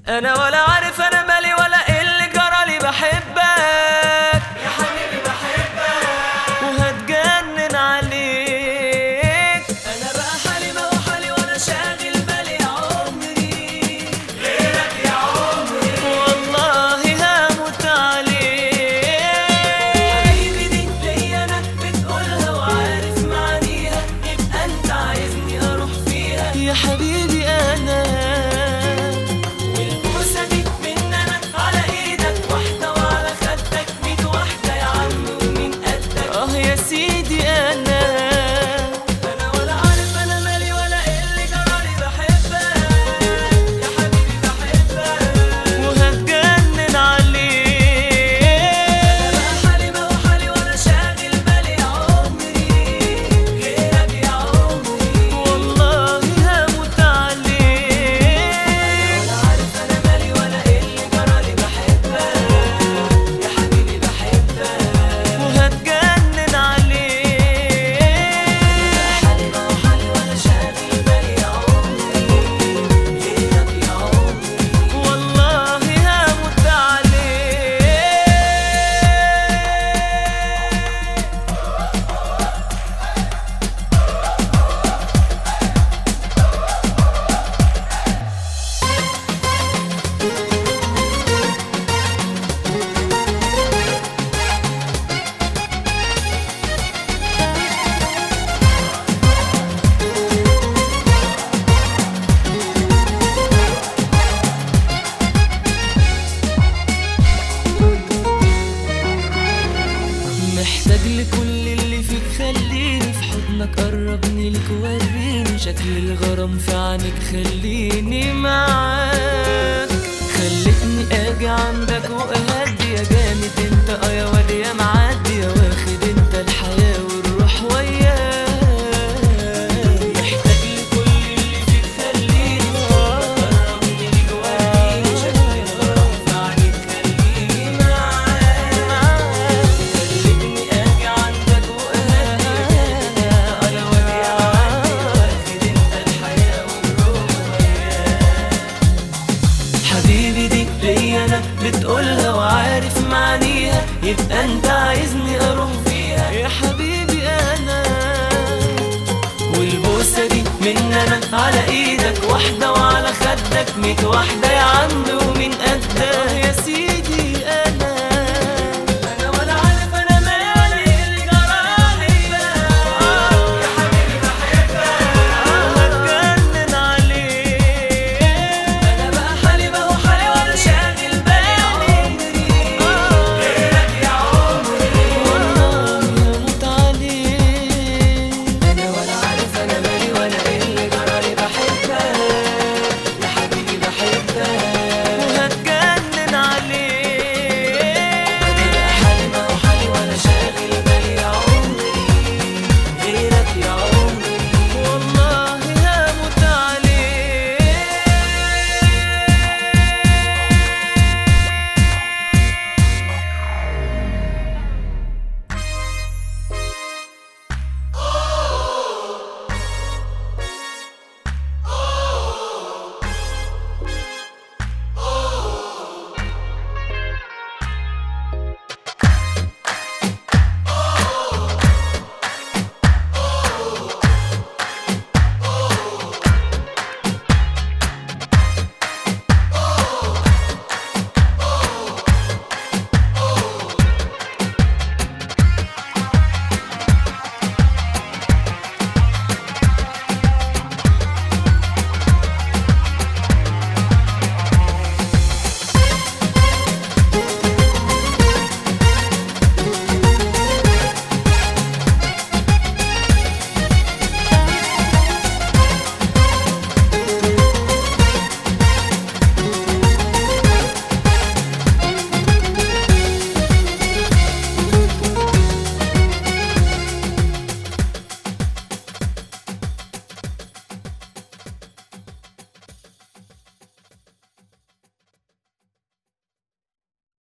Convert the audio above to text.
انا ولا عارف انا مالي ولا ايه اللي جرالي بحبك يا حبيبي بحبك وهتجنن عليك انا بقى حالي ما هو حالي وانا شاغل بالي يا عمري غيرك يا عمري والله هموت عليك حبيبي دي ليا انا بتقولها وعارف معانيها يبقى انت عايزني اروح فيها يا حبيبي انا والبوسه دي من انا على ايدك واحده وعلى خدك ميت واحده يا عم ومين قدك اه يا سيدي انا انا ولا عارف انا مالي ولا ايه اللي جرالي بحبك يا حبيبي بحبك وهتجنن عليك بقى حالي ما هو حالي وانا شاغل بالي يا عمري غيرك يا عمري والله هموت عليك ولا عارف انا مالي ولا ايه اللي جرالي بحبك يا حبيبي بحبك وهتجنن عليك حالي ما هو حالي وانا شاغل بالي يا عمري غيرك يا عمري والله هموت عليك محتاج لكل اللي فيك خليني في حضنك قربني لك وريني شكل الغرام في عينك خليني معاك خلتني اجي عندك واهدي يا جامد انت اه يا واد يا معدي يا واخد انت الحياة والروح وياك محتاج لكل اللي فيك خليني في حضنك قربني لك وريني شكل الغرام في عينك خليني معاك خلتني اجي عندك واهدي انا وادي عندي واخد انت الحياه والروح وياك حبيبي دي ليا انا بتقولها وعارف معانيها يبقى انت عايزني اروح فيها يا حبيبي انا والبوسه دي من انا على ايدك واحده وعلى خدك ميت واحده يا عم ومين قدك يا سيدي